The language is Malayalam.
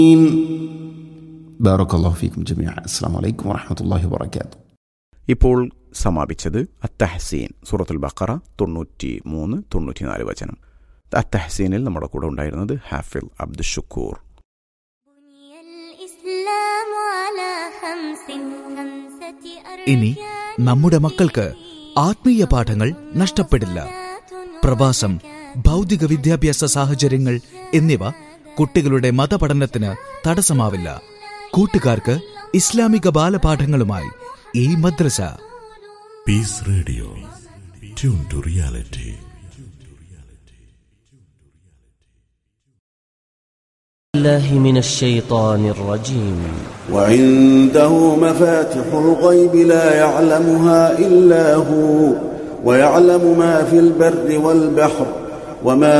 بارك الله فيكم جميعا السلام عليكم ورحمة الله وبركاته ഇപ്പോൾ സമാപിച്ചത് അത്തഹസീൻ സൂറത്തുൽ ബക്കറ തൊണ്ണൂറ്റി മൂന്ന് തൊണ്ണൂറ്റിനാല് വചനം അത്തഹസീനിൽ നമ്മുടെ കൂടെ ഉണ്ടായിരുന്നത് ഹാഫിൽ അബ്ദുഷുക്കൂർ بني الإسلام على خمس خمسة ഇനി നമ്മുടെ മക്കൾക്ക് ആത്മീയ പാഠങ്ങൾ നഷ്ടപ്പെടില്ല പ്രവാസം ഭൗതിക വിദ്യാഭ്യാസ സാഹചര്യങ്ങൾ എന്നിവ കുട്ടികളുടെ മതപഠനത്തിന് തടസ്സമാവില്ല കൂട്ടുകാർക്ക് ഇസ്ലാമിക ബാലപാഠങ്ങളുമായി ഈ മദ്രസ Peace Radio. Tune to reality. الله من الشيطان الرجيم وعنده مفاتح الغيب لا يعلمها إلا هو ويعلم ما في البر والبحر وما